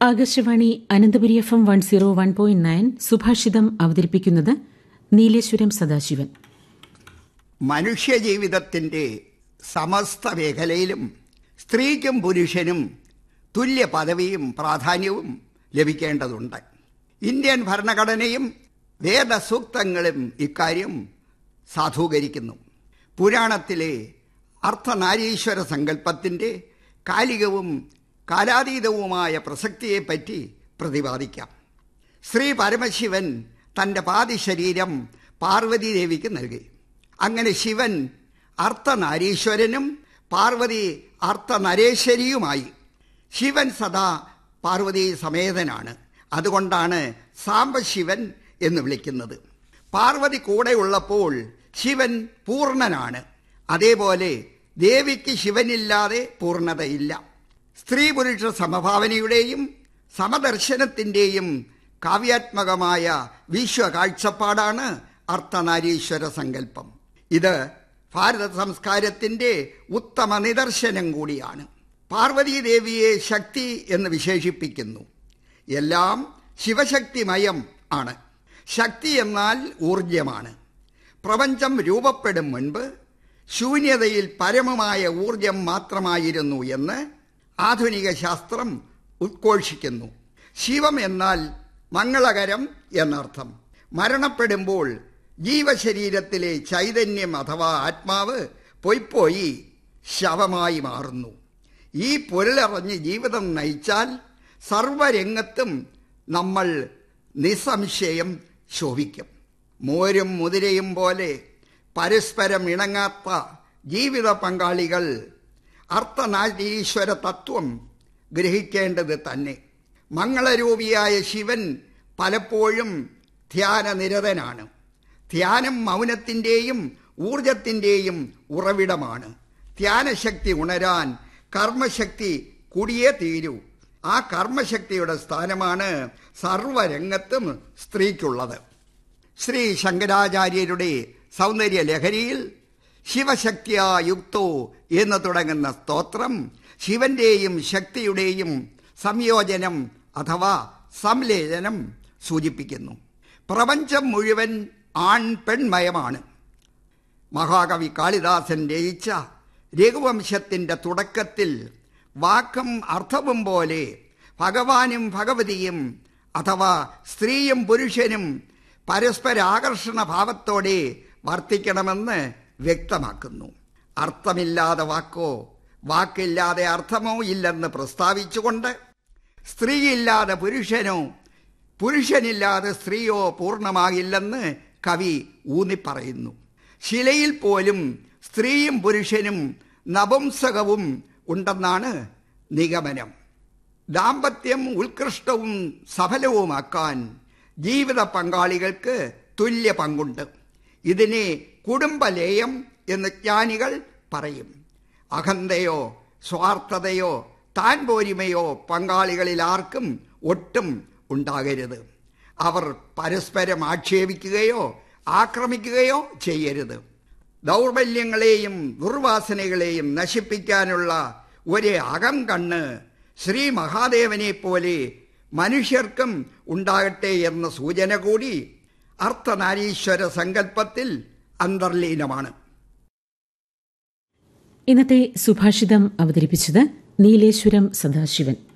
Akashvani Ananthapuri F M one zero one point nine സുഭാഷിതം അവതരിപ്പിക്കുന്നത് നീലേശ്വരം സദാശിവൻ മനുഷ്യജീവിതത്തിൻ്റെ സമസ്ത മേഖലയിലും സ്ത്രീക്കും പുരുഷനും തുല്യ പദവിയും പ്രാധാന്യവും ലഭിക്കേണ്ടതുണ്ട് ഇന്ത്യൻ ഭരണഘടനയും വേദസൂക്തങ്ങളും ഇക്കാര്യം സാധൂകരിക്കുന്നു പുരാണത്തിലെ അർത്ഥനാരീശ്വര സങ്കല്പത്തിൻ്റെ കാലികവും കാലാതീതവുമായ പ്രസക്തിയെപ്പറ്റി പ്രതിപാദിക്കാം ശ്രീ പരമശിവൻ തൻ്റെ പാതിശരീരം പാർവതീദേവിക്ക് നൽകി അങ്ങനെ ശിവൻ അർത്ഥനാരീശ്വരനും പാർവതി അർത്ഥനരേശ്വരിയുമായി ശിവൻ സദാ പാർവതി സമേതനാണ് അതുകൊണ്ടാണ് സാംബശിവൻ എന്ന് വിളിക്കുന്നത് പാർവതി കൂടെ ഉള്ളപ്പോൾ ശിവൻ പൂർണ്ണനാണ് അതേപോലെ ദേവിക്ക് ശിവനില്ലാതെ പൂർണ്ണതയില്ല സ്ത്രീ പുരുഷ സമഭാവനയുടെയും സമദർശനത്തിൻ്റെയും കാവ്യാത്മകമായ വിശ്വകാഴ്ചപ്പാടാണ് അർത്ഥനാരീശ്വര സങ്കല്പം ഇത് ഭാരത സംസ്കാരത്തിൻ്റെ ഉത്തമ നിദർശനം കൂടിയാണ് പാർവതീദേവിയെ ശക്തി എന്ന് വിശേഷിപ്പിക്കുന്നു എല്ലാം ശിവശക്തിമയം ആണ് ശക്തി എന്നാൽ ഊർജമാണ് പ്രപഞ്ചം രൂപപ്പെടും മുൻപ് ശൂന്യതയിൽ പരമമായ ഊർജം മാത്രമായിരുന്നു എന്ന് ആധുനിക ശാസ്ത്രം ഉദ്ഘോഷിക്കുന്നു ശിവം എന്നാൽ മംഗളകരം എന്നർത്ഥം മരണപ്പെടുമ്പോൾ ജീവശരീരത്തിലെ ചൈതന്യം അഥവാ ആത്മാവ് പൊയ്പോയി ശവമായി മാറുന്നു ഈ പൊരുളറിഞ്ഞ് ജീവിതം നയിച്ചാൽ സർവരംഗത്തും നമ്മൾ നിസ്സംശയം ശോഭിക്കും മോരും മുതിരയും പോലെ പരസ്പരം ഇണങ്ങാത്ത ജീവിത പങ്കാളികൾ അർത്ഥനാരീശ്വര തത്വം ഗ്രഹിക്കേണ്ടത് തന്നെ മംഗളരൂപിയായ ശിവൻ പലപ്പോഴും ധ്യാനനിരതനാണ് ധ്യാനം മൗനത്തിൻ്റെയും ഊർജത്തിൻ്റെയും ഉറവിടമാണ് ധ്യാനശക്തി ഉണരാൻ കർമ്മശക്തി കൂടിയേ തീരൂ ആ കർമ്മശക്തിയുടെ സ്ഥാനമാണ് സർവരംഗത്തും സ്ത്രീക്കുള്ളത് ശ്രീ ശങ്കരാചാര്യരുടെ സൗന്ദര്യ ലഹരിയിൽ ശിവശക്തിയാ യുക്തോ എന്ന് തുടങ്ങുന്ന സ്തോത്രം ശിവന്റെയും ശക്തിയുടെയും സംയോജനം അഥവാ സംലേചനം സൂചിപ്പിക്കുന്നു പ്രപഞ്ചം മുഴുവൻ ആൺ പെൺമയമാണ് മഹാകവി കാളിദാസൻ രചിച്ച രഘുവംശത്തിൻ്റെ തുടക്കത്തിൽ വാക്കും അർത്ഥവും പോലെ ഭഗവാനും ഭഗവതിയും അഥവാ സ്ത്രീയും പുരുഷനും പരസ്പര ആകർഷണ ഭാവത്തോടെ വർത്തിക്കണമെന്ന് വ്യക്തമാക്കുന്നു അർത്ഥമില്ലാതെ വാക്കോ വാക്കില്ലാതെ അർത്ഥമോ ഇല്ലെന്ന് പ്രസ്താവിച്ചുകൊണ്ട് സ്ത്രീയില്ലാതെ പുരുഷനോ പുരുഷനില്ലാതെ സ്ത്രീയോ പൂർണ്ണമാകില്ലെന്ന് കവി ഊന്നിപ്പറയുന്നു ശിലയിൽ പോലും സ്ത്രീയും പുരുഷനും നപുംസകവും ഉണ്ടെന്നാണ് നിഗമനം ദാമ്പത്യം ഉത്കൃഷ്ടവും സഫലവുമാക്കാൻ ജീവിത പങ്കാളികൾക്ക് തുല്യ പങ്കുണ്ട് ഇതിനെ കുടുംബലേയം എന്ന് ജ്ഞാനികൾ പറയും അഹന്തയോ സ്വാർത്ഥതയോ താൻ പോരിമയോ പങ്കാളികളിൽ ആർക്കും ഒട്ടും ഉണ്ടാകരുത് അവർ പരസ്പരം ആക്ഷേപിക്കുകയോ ആക്രമിക്കുകയോ ചെയ്യരുത് ദൗർബല്യങ്ങളെയും ദുർവാസനകളെയും നശിപ്പിക്കാനുള്ള ഒരു അകം കണ്ണ് ശ്രീ മഹാദേവനെ പോലെ മനുഷ്യർക്കും ഉണ്ടാകട്ടെ എന്ന സൂചന കൂടി അർത്ഥനാരീശ്വര സങ്കല്പത്തിൽ അന്തർലീനമാണ് ഇന്നത്തെ സുഭാഷിതം അവതരിപ്പിച്ചത് നീലേശ്വരം സദാശിവൻ